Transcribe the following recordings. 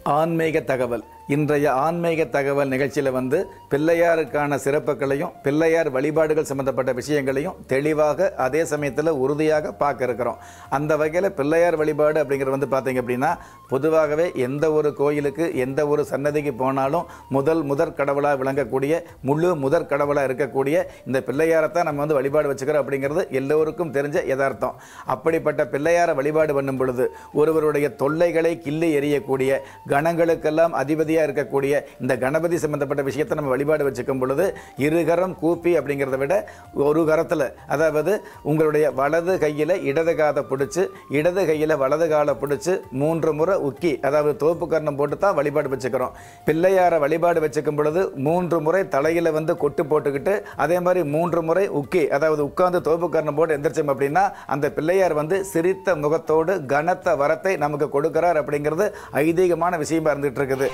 ஆன்மீக தகவல் இன்றைய ஆன்மீக தகவல் நிகழ்ச்சியில் வந்து பிள்ளையாருக்கான சிறப்புகளையும் பிள்ளையார் வழிபாடுகள் சம்பந்தப்பட்ட விஷயங்களையும் தெளிவாக அதே சமயத்தில் உறுதியாக பார்க்க இருக்கிறோம் அந்த வகையில் பிள்ளையார் வழிபாடு அப்படிங்கிறது வந்து பார்த்தீங்க அப்படின்னா பொதுவாகவே எந்த ஒரு கோயிலுக்கு எந்த ஒரு சன்னதிக்கு போனாலும் முதல் முதற் கடவுளாக விளங்கக்கூடிய முழு முதற் கடவுளாக இருக்கக்கூடிய இந்த பிள்ளையாரை தான் நம்ம வந்து வழிபாடு வச்சுக்கிறோம் அப்படிங்கிறது எல்லோருக்கும் தெரிஞ்ச யதார்த்தம் அப்படிப்பட்ட பிள்ளையாரை வழிபாடு பண்ணும் பொழுது ஒருவருடைய தொல்லைகளை கிள்ளி எறியக்கூடிய கணங்களுக்கெல்லாம் அதிபதியாக இருக்கக்கூடிய இந்த கணபதி சம்பந்தப்பட்ட விஷயத்தை நம்ம வழிபாடு வச்சுக்கும் பொழுது இருகரம் கூப்பி அப்படிங்கிறத விட ஒரு கரத்தில் அதாவது உங்களுடைய வலது கையில் இடது காதை பிடிச்சி இடது கையில் வலது காலை பிடிச்சி மூன்று முறை உக்கி அதாவது தோப்பு கர்ணம் போட்டு தான் வழிபாடு வச்சுக்கிறோம் பிள்ளையாரை வழிபாடு வச்சுக்கும் பொழுது மூன்று முறை தலையில் வந்து கொட்டு போட்டுக்கிட்டு அதே மாதிரி மூன்று முறை உக்கி அதாவது உட்கார்ந்து தோப்பு கர்ணம் போட்டு எந்திரிச்சோம் அப்படின்னா அந்த பிள்ளையார் வந்து சிரித்த முகத்தோடு கனத்த வரத்தை நமக்கு கொடுக்கிறார் அப்படிங்கிறது ஐதீகமான விஷயமா இருந்துகிட்டு இருக்குது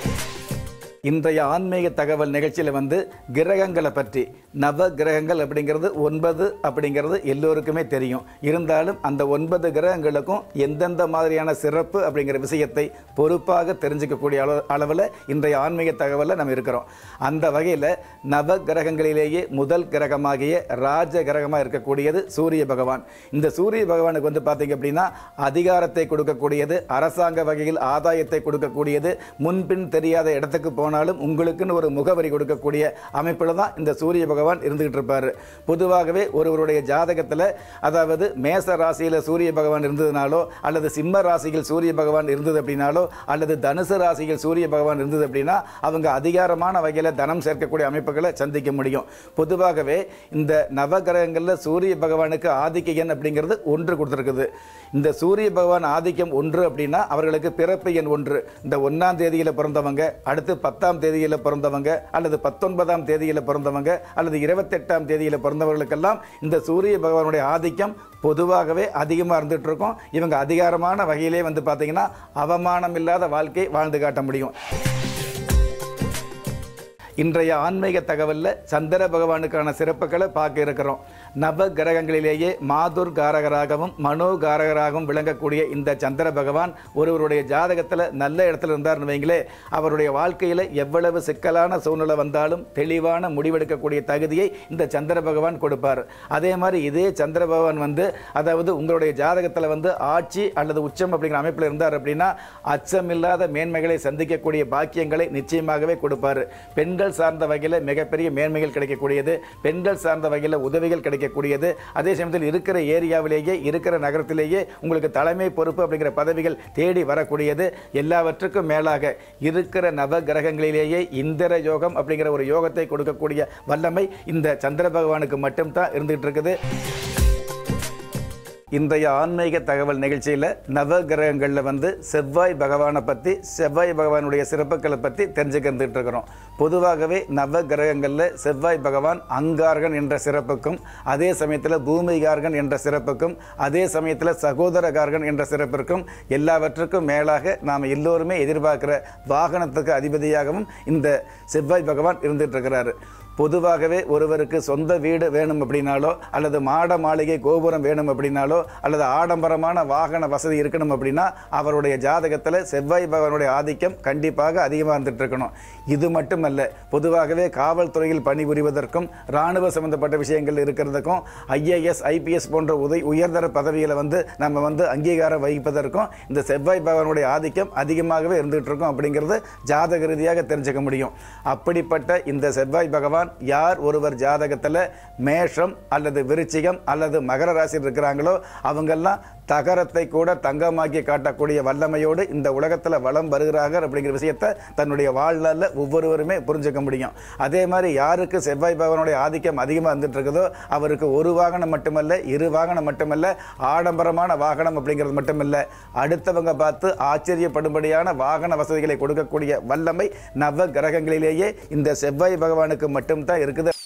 இன்றைய ஆன்மீக தகவல் நிகழ்ச்சியில் வந்து கிரகங்களை பற்றி நவ கிரகங்கள் அப்படிங்கிறது ஒன்பது அப்படிங்கிறது எல்லோருக்குமே தெரியும் இருந்தாலும் அந்த ஒன்பது கிரகங்களுக்கும் எந்தெந்த மாதிரியான சிறப்பு அப்படிங்கிற விஷயத்தை பொறுப்பாக தெரிஞ்சுக்கக்கூடிய அளவு அளவில் இன்றைய ஆன்மீக தகவலில் நம்ம இருக்கிறோம் அந்த வகையில் நவ கிரகங்களிலேயே முதல் கிரகமாகிய ராஜ கிரகமாக இருக்கக்கூடியது சூரிய பகவான் இந்த சூரிய பகவானுக்கு வந்து பார்த்தீங்க அப்படின்னா அதிகாரத்தை கொடுக்கக்கூடியது அரசாங்க வகையில் ஆதாயத்தை கொடுக்கக்கூடியது முன்பின் தெரியாத இடத்துக்கு போனாலும் உங்களுக்குன்னு ஒரு முகவரி கொடுக்கக்கூடிய அமைப்பில் தான் இந்த சூரிய பகவான் இருந்துகிட்டு இருப்பார் பொதுவாகவே ஒருவருடைய ஜாதகத்தில் அதாவது மேச ராசியில் சூரிய பகவான் இருந்ததுனாலோ அல்லது சிம்ம ராசியில் சூரிய பகவான் இருந்தது அப்படின்னாலோ அல்லது தனுசு ராசியில் சூரிய பகவான் இருந்தது அப்படின்னா அவங்க அதிகாரமான வகையில் தனம் சேர்க்கக்கூடிய அமைப்புகளை சந்திக்க முடியும் பொதுவாகவே இந்த நவகிரகங்களில் சூரிய பகவானுக்கு ஆதிக்க எண் அப்படிங்கிறது ஒன்று கொடுத்துருக்குது இந்த சூரிய பகவான் ஆதிக்கம் ஒன்று அப்படின்னா அவர்களுக்கு பிறப்பு எண் ஒன்று இந்த ஒன்றாம் தேதியில் பிறந்தவங்க அடுத்து பத்தாம் தேதியில் பிறந்தவங்க அல்லது பத்தொன்பதாம் தேதியில் பிறந்தவங்க அல்லது இருபத்தெட்டாம் தேதியில் பிறந்தவர்களுக்கெல்லாம் இந்த சூரிய பகவானுடைய ஆதிக்கம் பொதுவாகவே அதிகமாக இருந்துகிட்டு இருக்கும் இவங்க அதிகாரமான வகையிலே வந்து பார்த்தீங்கன்னா அவமானம் இல்லாத வாழ்க்கை வாழ்ந்து காட்ட முடியும் இன்றைய ஆன்மீக தகவலில் சந்திர பகவானுக்கான சிறப்புகளை பார்க்க இருக்கிறோம் நவ கிரகங்களிலேயே மாதுர் காரகராகவும் மனோ காரகராகவும் விளங்கக்கூடிய இந்த சந்திர பகவான் ஒருவருடைய ஜாதகத்தில் நல்ல இடத்துல இருந்தார்னு வைங்களே அவருடைய வாழ்க்கையில் எவ்வளவு சிக்கலான சூழ்நிலை வந்தாலும் தெளிவான முடிவெடுக்கக்கூடிய தகுதியை இந்த சந்திர பகவான் கொடுப்பார் அதே மாதிரி இதே சந்திர பகவான் வந்து அதாவது உங்களுடைய ஜாதகத்தில் வந்து ஆட்சி அல்லது உச்சம் அப்படிங்கிற அமைப்பில் இருந்தார் அப்படின்னா அச்சமில்லாத மேன்மைகளை சந்திக்கக்கூடிய பாக்கியங்களை நிச்சயமாகவே கொடுப்பார் பெண்கள் சார்ந்த வகையில் மிகப்பெரிய மேன்மைகள் கிடைக்கக்கூடியது பெண்கள் சார்ந்த வகையில் உதவிகள் கிடைக்கக்கூடியது அதே சமயத்தில் இருக்கிற ஏரியாவிலேயே இருக்கிற நகரத்திலேயே உங்களுக்கு தலைமை பொறுப்பு அப்படிங்கிற பதவிகள் தேடி வரக்கூடியது எல்லாவற்றுக்கும் மேலாக இருக்கிற நவ கிரகங்களிலேயே இந்திர யோகம் அப்படிங்கிற ஒரு யோகத்தை கொடுக்கக்கூடிய வல்லமை இந்த சந்திர பகவானுக்கு மட்டும்தான் இருந்துகிட்டு இருக்குது இன்றைய ஆன்மீக தகவல் நிகழ்ச்சியில் நவ கிரகங்களில் வந்து செவ்வாய் பகவானை பற்றி செவ்வாய் பகவானுடைய சிறப்புகளை பற்றி தெரிஞ்சுக்கிட்டு இருக்கிறோம் பொதுவாகவே நவ கிரகங்களில் செவ்வாய் பகவான் அங்கார்கன் என்ற சிறப்புக்கும் அதே சமயத்தில் பூமிகார்கன் என்ற சிறப்புக்கும் அதே சமயத்தில் சகோதரகார்கன் என்ற சிறப்பிற்கும் எல்லாவற்றுக்கும் மேலாக நாம் எல்லோருமே எதிர்பார்க்கிற வாகனத்துக்கு அதிபதியாகவும் இந்த செவ்வாய் பகவான் இருந்துட்டு இருக்கிறாரு பொதுவாகவே ஒருவருக்கு சொந்த வீடு வேணும் அப்படின்னாலோ அல்லது மாட மாளிகை கோபுரம் வேணும் அப்படின்னாலோ அல்லது ஆடம்பரமான வாகன வசதி இருக்கணும் அப்படின்னா அவருடைய ஜாதகத்தில் செவ்வாய் பகவானுடைய ஆதிக்கம் கண்டிப்பாக அதிகமாக இருந்துட்டு இருக்கணும் இது மட்டுமல்ல பொதுவாகவே காவல்துறையில் பணிபுரிவதற்கும் இராணுவ சம்பந்தப்பட்ட விஷயங்கள் இருக்கிறதுக்கும் ஐஏஎஸ் ஐபிஎஸ் போன்ற உதை உயர்தர பதவிகளை வந்து நம்ம வந்து அங்கீகாரம் வகிப்பதற்கும் இந்த செவ்வாய் பகவானுடைய ஆதிக்கம் அதிகமாகவே இருந்துகிட்டு இருக்கும் அப்படிங்கிறது ஜாதக ரீதியாக தெரிஞ்சுக்க முடியும் அப்படிப்பட்ட இந்த செவ்வாய் பகவான் யார் ஒருவர் ஜாதகத்தில் மேஷம் அல்லது விருச்சிகம் அல்லது மகர ராசியில் இருக்கிறாங்களோ அவங்கெல்லாம் தகரத்தை கூட தங்கமாக்கி காட்டக்கூடிய வல்லமையோடு இந்த உலகத்தில் வளம் வருகிறார்கள் அப்படிங்கிற விஷயத்தை தன்னுடைய வாழ்நாளில் ஒவ்வொருவருமே புரிஞ்சுக்க முடியும் அதே மாதிரி யாருக்கு செவ்வாய் பகவானுடைய ஆதிக்கம் அதிகமாக இருந்துட்டு இருக்குதோ அவருக்கு ஒரு வாகனம் மட்டுமல்ல இரு வாகனம் மட்டுமல்ல ஆடம்பரமான வாகனம் அப்படிங்கிறது மட்டுமல்ல அடுத்தவங்க பார்த்து ஆச்சரியப்படும்படியான வாகன வசதிகளை கொடுக்கக்கூடிய வல்லமை நவ கிரகங்களிலேயே இந்த செவ்வாய் பகவானுக்கு மட்டும்தான் இருக்குது